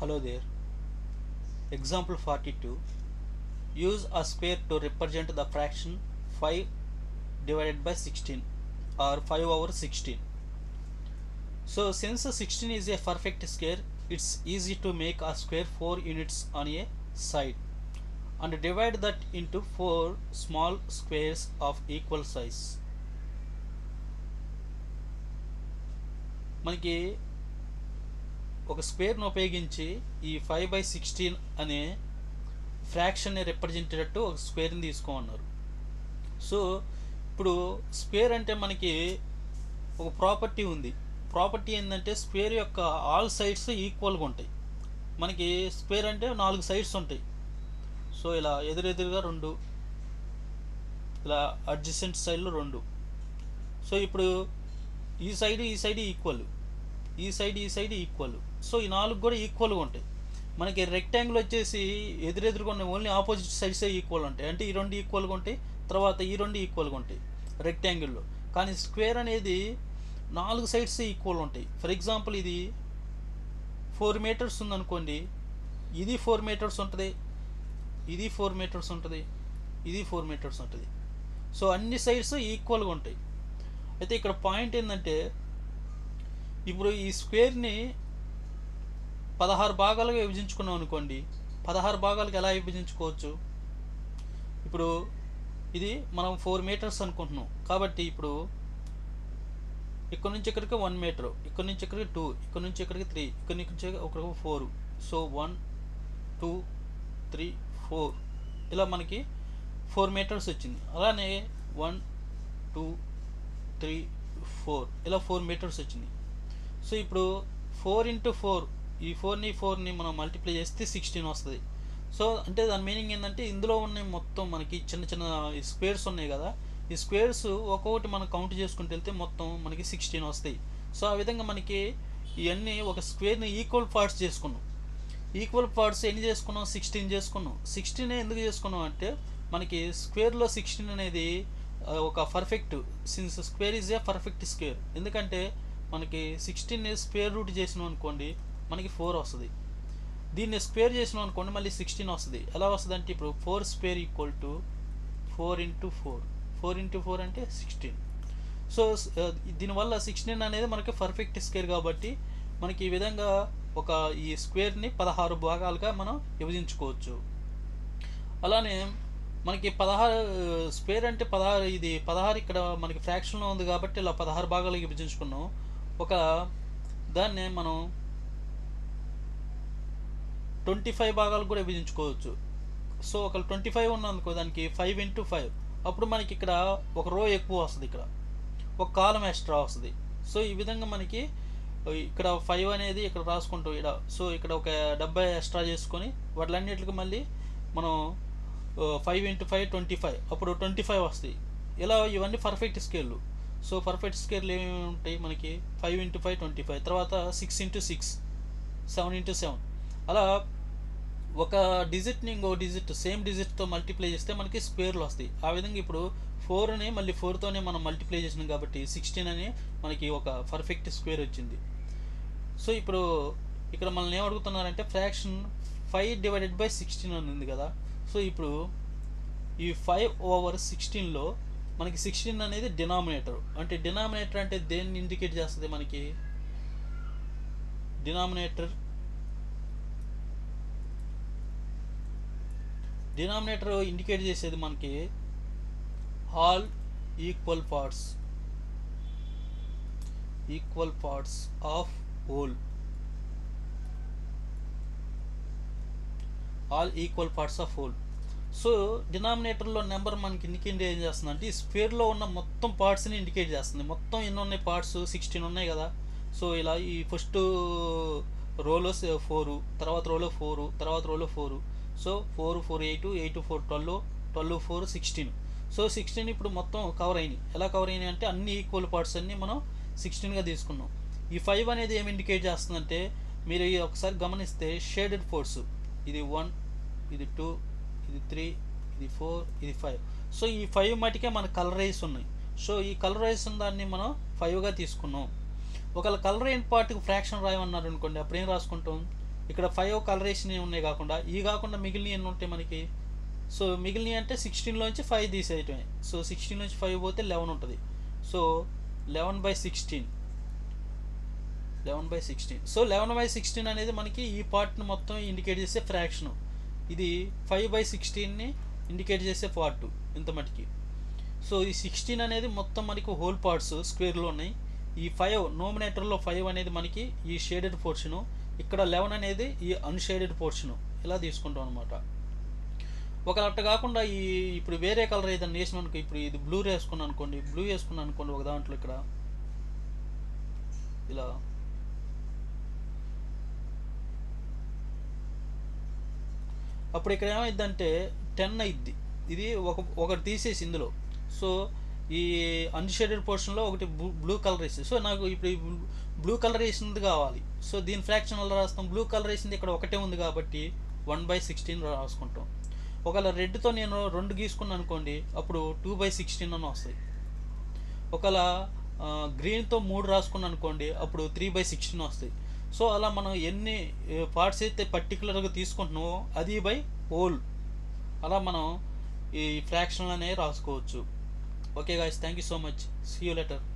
Hello there. Example 42. Use a square to represent the fraction 5 divided by 16 or 5 over 16. So since 16 is a perfect square, it's easy to make a square 4 units on a side and divide that into 4 small squares of equal size. మనకి ఒక స్క్వేర్ను ఉపయోగించి ఈ five by sixteen అనే ఫ్రాక్షన్ని రిప్రజెంటేటట్టు ఒక స్క్వేర్ని తీసుకోమన్నారు so ఇప్పుడు square అంటే మనకి ఒక ప్రాపర్టీ ఉంది ప్రాపర్టీ ఏంటంటే స్క్వేర్ యొక్క ఆల్ సైడ్స్ ఈక్వల్గా ఉంటాయి మనకి స్క్వేర్ అంటే నాలుగు సైడ్స్ ఉంటాయి సో ఇలా ఎదురెదురుగా రెండు ఇలా అడ్జసెంట్ సైడ్లో రెండు సో ఇప్పుడు ఈ సైడ్ ఈ సైడ్ ఈక్వల్ ఈ సైడ్ ఈ సైడ్ ఈక్వల్ సో ఈ నాలుగు కూడా ఈక్వల్గా ఉంటాయి మనకి రెక్టాంగిల్ వచ్చేసి ఎదురెదురుగా ఉన్న ఓన్లీ ఆపోజిట్ సైడ్సే ఈక్వల్ ఉంటాయి అంటే ఈ రెండు ఈక్వల్గా ఉంటాయి తర్వాత ఈ రెండు ఈక్వల్గా ఉంటాయి రెక్టాంగిల్లో కానీ స్క్వేర్ అనేది నాలుగు సైడ్స్ ఈక్వల్ ఉంటాయి ఫర్ ఎగ్జాంపుల్ ఇది ఫోర్ మీటర్స్ ఉందనుకోండి ఇది ఫోర్ మీటర్స్ ఉంటుంది ఇది ఫోర్ మీటర్స్ ఉంటుంది ఇది ఫోర్ మీటర్స్ ఉంటుంది సో అన్ని సైడ్స్ ఈక్వల్గా ఉంటాయి అయితే ఇక్కడ పాయింట్ ఏంటంటే ఇప్పుడు ఈ స్క్వేర్ని పదహారు భాగాలుగా విభజించుకున్నాం అనుకోండి పదహారు భాగాలకు ఎలా విభజించుకోవచ్చు ఇప్పుడు ఇది మనం ఫోర్ మీటర్స్ అనుకుంటున్నాం కాబట్టి ఇప్పుడు ఇక్కడ నుంచి ఇక్కడికి వన్ మీటర్ ఇక్కడ నుంచి ఇక్కడికి టూ ఇక్కడ నుంచి ఇక్కడికి త్రీ ఇక్కడ నుంచి ఒకరికి four so one two three four ఇలా మనకి ఫోర్ మీటర్స్ వచ్చింది అలానే వన్ టూ త్రీ ఫోర్ ఇలా ఫోర్ మీటర్స్ వచ్చింది సో ఇప్పుడు ఫోర్ ఇంటూ ఫోర్ ఈ ఫోర్ని ఫోర్ని మనం మల్టిప్లై చేస్తే సిక్స్టీన్ వస్తుంది సో అంటే దాని మీనింగ్ ఏంటంటే ఇందులో ఉన్న మొత్తం మనకి చిన్న చిన్న స్క్వేర్స్ ఉన్నాయి కదా ఈ స్క్వేర్స్ ఒక్కొక్కటి మనం కౌంట్ చేసుకుంటూ వెళ్తే మొత్తం మనకి సిక్స్టీన్ వస్తాయి సో ఆ విధంగా మనకి ఇవన్నీ ఒక స్క్వేర్ని ఈక్వల్ పార్ట్స్ చేసుకున్నాం ఈక్వల్ పార్ట్స్ ఎన్ని చేసుకున్నాం సిక్స్టీన్ చేసుకున్నాం సిక్స్టీన్ ఎందుకు చేసుకున్నాం అంటే మనకి స్క్వేర్లో సిక్స్టీన్ అనేది ఒక perfect since square is a perfect square ఎందుకంటే మనకి సిక్స్టీన్ స్క్వేర్ రూట్ చేసినాం అనుకోండి మనకి ఫోర్ వస్తుంది దీన్ని స్క్వేర్ చేసినాం అనుకోండి మళ్ళీ సిక్స్టీన్ వస్తుంది ఎలా వస్తుంది అంటే ఇప్పుడు four square equal to four into four four into four అంటే సిక్స్టీన్ సో దీనివల్ల సిక్స్టీన్ అనేది మనకి పర్ఫెక్ట్ స్క్వేర్ కాబట్టి మనకి ఈ విధంగా ఒక ఈ స్క్వేర్ని పదహారు భాగాలుగా మనం విభజించుకోవచ్చు అలానే మనకి పదహారు స్క్వేర్ అంటే పదహారు ఇది పదహారు ఇక్కడ మనకి ఫ్రాక్షన్లో ఉంది కాబట్టి ఇలా పదహారు భాగాలుగా విభజించుకున్నాం ఒక దాన్ని మనం ట్వంటీ ఫైవ్ భాగాలు కూడా విభజించుకోవచ్చు సో ఒక ట్వంటీ ఫైవ్ ఉన్నందుకో దానికి ఫైవ్ ఇంటూ ఫైవ్ అప్పుడు మనకి ఇక్కడ ఒక రో ఎక్కువ వస్తుంది ఇక్కడ ఒక కాలం ఎక్స్ట్రా వస్తుంది సో ఈ విధంగా మనకి ఇక్కడ ఫైవ్ అనేది ఇక్కడ రాసుకుంటూ ఇక్కడ సో ఇక్కడ ఒక డెబ్బై ఎక్స్ట్రా చేసుకొని వాటిలన్నిటికి మళ్ళీ మనం five into five twenty five అప్పుడు ట్వంటీ ఫైవ్ వస్తాయి ఇలా ఇవన్నీ perfect scale so perfect scale ఏమేమి ఉంటాయి మనకి five into five twenty five తర్వాత six into six seven into seven అలా ఒక డిజిట్ని ఇంకో డిజిట్ సేమ్ డిజిట్తో మల్టిప్లై చేస్తే మనకి స్క్వేర్లు వస్తాయి ఆ విధంగా ఇప్పుడు ఫోర్ని మళ్ళీ ఫోర్తోనే మనం మల్టిప్లై చేసినాం కాబట్టి సిక్స్టీన్ అని మనకి ఒక పర్ఫెక్ట్ స్క్వేర్ వచ్చింది సో ఇప్పుడు ఇక్కడ మనల్ని ఏం అడుగుతున్నారంటే fraction five divided by sixteen అని ఉంది కదా సో ఇప్పుడు ఈ ఫైవ్ ఓవర్ సిక్స్టీన్లో మనకి సిక్స్టీన్ అనేది డినామినేటర్ అంటే డినామినేటర్ అంటే దేన్ని ఇండికేట్ చేస్తుంది మనకి డినామినేటర్ డినామినేటర్ ఇండికేట్ చేసేది మనకి all equal parts equal parts of whole all equal parts of whole so డినామినేటర్లో నెంబర్ మనకి ఇండికేట్ ఏం చేస్తుంది అంటే ఈ స్క్వేర్లో ఉన్న మొత్తం పార్ట్స్ని ఇండికేట్ చేస్తుంది మొత్తం ఎన్ని ఉన్నాయి పార్ట్స్ సిక్స్టీన్ ఉన్నాయి కదా సో ఇలా ఈ ఫస్ట్ రోలో ఫోరు తర్వాత రోలో ఫోరు తర్వాత రోలో four so four four eight eight four twelve twelve four sixteen so sixteen ఇప్పుడు మొత్తం కవర్ అయినాయి ఎలా కవర్ అయినాయి అంటే అన్ని ఈక్వల్ పార్ట్స్ అన్ని మనం సిక్స్టీన్గా తీసుకున్నాం ఈ ఫైవ్ అనేది ఏమి ఇండికేట్ చేస్తుందంటే మీరు ఒకసారి గమనిస్తే షేడెడ్ ఫోర్స్ ఇది వన్ ఇది టూ ఇది త్రీ ఇది ఫోర్ ఇది ఫైవ్ సో ఈ ఫైవ్ మటుకే మన కలరైజ్ ఉన్నాయి సో ఈ కలరైజ్ దాన్ని మనం ఫైవ్గా తీసుకున్నాం ఒకవేళ కలర్ అయిన పార్ట్కి ఫ్రాక్షన్ రాయమన్నారు అనుకోండి అప్పుడు ఏం రాసుకుంటాం ఇక్కడ ఫైవ్ కలరేషన్ ఉన్నాయి కాకుండా ఈ కాకుండా మిగిలిన ఎన్ని ఉంటాయి మనకి సో మిగిలినవి అంటే సిక్స్టీన్లోంచి ఫైవ్ తీసేయటమే సో సిక్స్టీన్ నుంచి ఫైవ్ పోతే లెవెన్ ఉంటుంది so eleven by sixteen eleven by sixteen so eleven by sixteen అనేది మనకి ఈ పార్ట్ని మొత్తం ఇండికేట్ చేసే ఫ్రాక్షన్ ఇది ఫైవ్ బై సిక్స్టీన్ని ఇండికేట్ చేసే పార్ట్ ఇంత మటుకి సో ఈ సిక్స్టీన్ అనేది మొత్తం మనకి హోల్ పార్ట్స్ స్క్వేర్లో ఉన్నాయి ఈ ఫైవ్ నోమినేటర్లో ఫైవ్ అనేది మనకి ఈ షేడెడ్ పోర్షను ఇక్కడ లెవెన్ అనేది ఈ అన్షేడెడ్ పోర్షను ఇలా తీసుకుంటాం అనమాట ఒక అట్ట కాకుండా ఈ ఇప్పుడు వేరే కలర్ ఏదైనా వేసిన అనుకో ఇప్పుడు ఇది బ్లూ వేసుకున్నాను అనుకోండి బ్లూ వేసుకున్నాను అనుకోండి ఒక దాంట్లో ఇక్కడ ఇలా అప్పుడు ఇక్కడ ఏమైందంటే టెన్ అయిద్ది ఇది ఒక ఒకటి తీసేసి ఇందులో సో ఈ అన్షేడెడ్ పోర్షన్లో ఒకటి బ్లూ కలర్ వేసి సో నాకు ఇప్పుడు ఈ బ్లూ కలర్ వేసింది కావాలి సో దీని ఫ్రాక్షన్ వల్ల రాస్తాం బ్లూ కలర్ వేసింది ఇక్కడ ఒకటే ఉంది కాబట్టి వన్ బై సిక్స్టీన్ రాసుకుంటాం ఒకవేళ రెడ్తో నేను రెండు గీసుకున్నాను అనుకోండి అప్పుడు టూ బై సిక్స్టీన్ అని వస్తాయి ఒకవేళ గ్రీన్తో మూడు రాసుకున్నాను అనుకోండి అప్పుడు త్రీ బై సిక్స్టీన్ వస్తాయి సో అలా మనం ఎన్ని పార్ట్స్ అయితే పర్టికులర్గా తీసుకుంటున్నామో అది బై హోల్ అలా మనం ఈ ఫ్రాక్షన్ అనేవి రాసుకోవచ్చు okay guys thank you so much see you letter